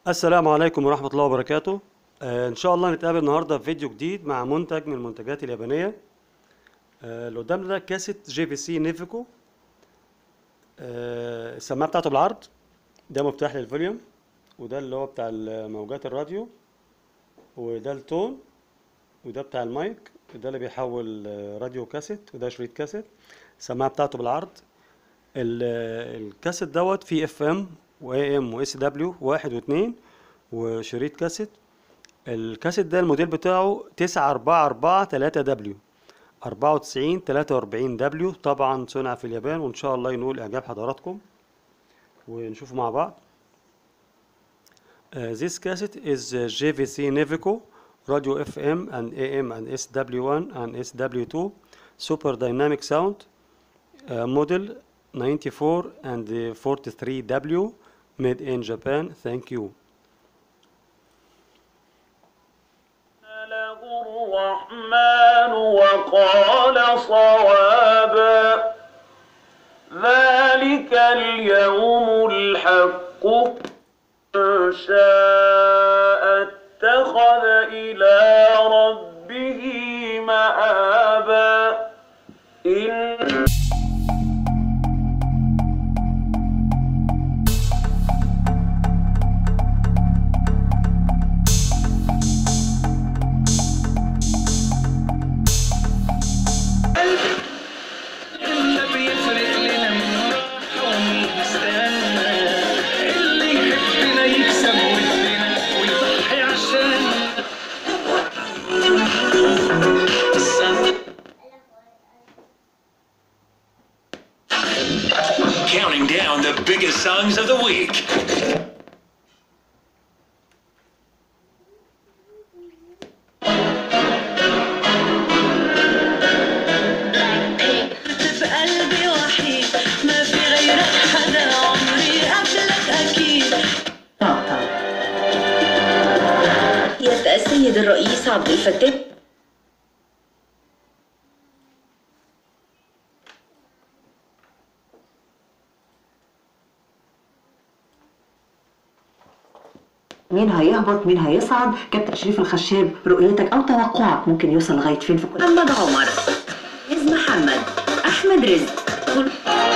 السلام عليكم ورحمة الله وبركاته آه إن شاء الله نتقابل النهاردة في فيديو جديد مع منتج من المنتجات اليابانية آه اللي قدامنا ده كاسيت جي في سي نيفيكو آه السماعة بتاعته بالعرض ده مفتاح للفوليوم وده اللي هو بتاع موجات الراديو وده التون وده بتاع المايك ده اللي بيحول آه، راديو كاسيت وده شريط كاسيت السماعة بتاعته بالعرض ال- الكاسيت دوت فيه اف ام واي ام واس دبليو واحد واثنين وشريط كاسيت الكاسيت ده الموديل بتاعه تسعة أربعة أربعة تلاتة دبليو أربعة وتسعين تلاتة وأربعين دبليو طبعا صنع في اليابان وإن شاء الله ينول إعجاب حضراتكم ونشوفه مع بعض Uh, this cassette is uh, JVC Navico radio FM and AM and SW1 and SW2 super dynamic sound uh, model 94 and uh, 43W made in Japan thank you له الرحمن وقال صوابا ذلك اليوم الحق من شاء اتخذ إلى ربه مآبا إن اللي بيفرق لنا من راحة ومين استنى اللي يحبنا يكسب ودنا ويضحي عشان Counting down the biggest songs of the week. في قلبي وحيد ما في غيرك حدا عمري قبلك أكيد يبقى السيد الرئيس عبد الفتاح مين هيهبط مين هيصعد كابتن شريف الخشاب رؤيتك او توقعك ممكن يوصل لغايه فين في كل محمد عمر عز محمد احمد رزق كل-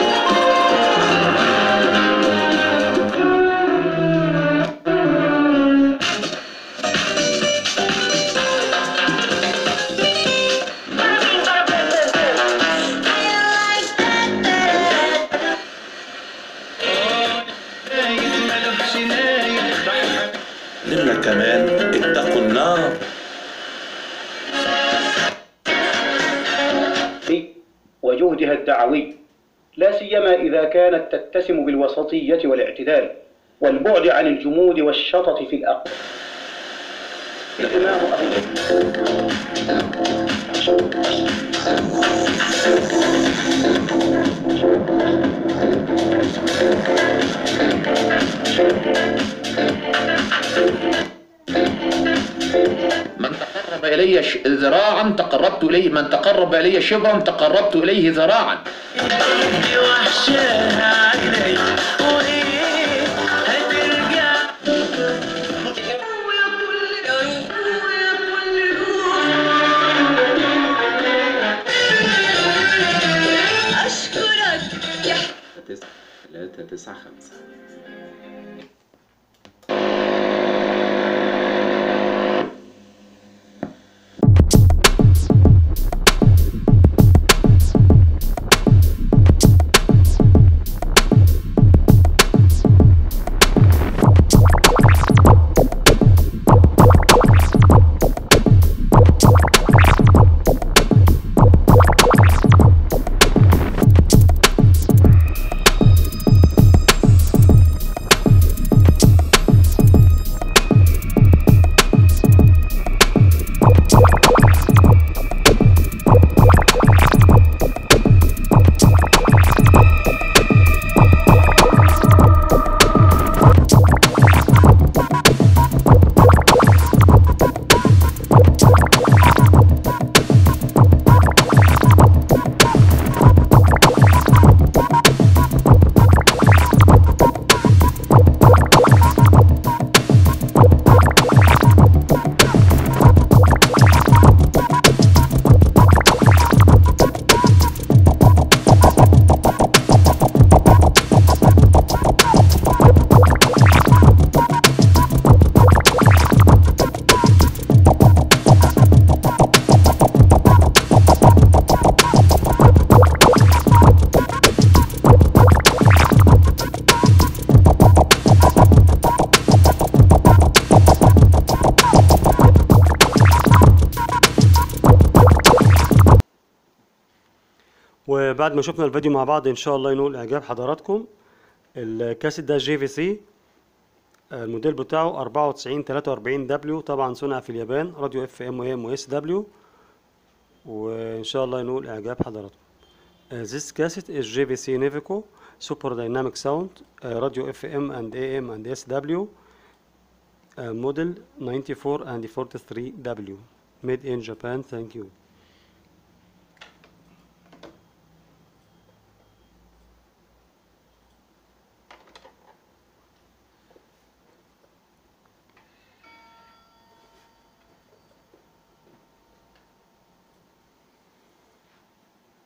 نايم ملوش نايم ضحك نمرة كمان اتقوا النار وجهدها الدعوي لا سيما إذا كانت تتسم بالوسطية والاعتدال والبعد عن الجمود والشطط في الأقوال الإمام أبو من تقرب إلي ش- ذراعا تقربت إليه من تقرب إلي شبرا تقربت إليه ذراعا وحشاها عيني وايه هترجع ويا كل ويا كل روح أشكرك يا ثلاثة تسعة خمسة وبعد ما شفنا الفيديو مع بعض ان شاء الله ينول اعجاب حضراتكم الكاسيت ده جي في سي الموديل بتاعه 94 43 دبليو طبعا صنع في اليابان راديو اف ام وام واس دبليو وان شاء الله ينول اعجاب حضراتكم Uh, this cassette is JVC Navico Super Dynamic Sound uh, Radio FM and AM and SW uh, model 94 and 43W made in Japan thank you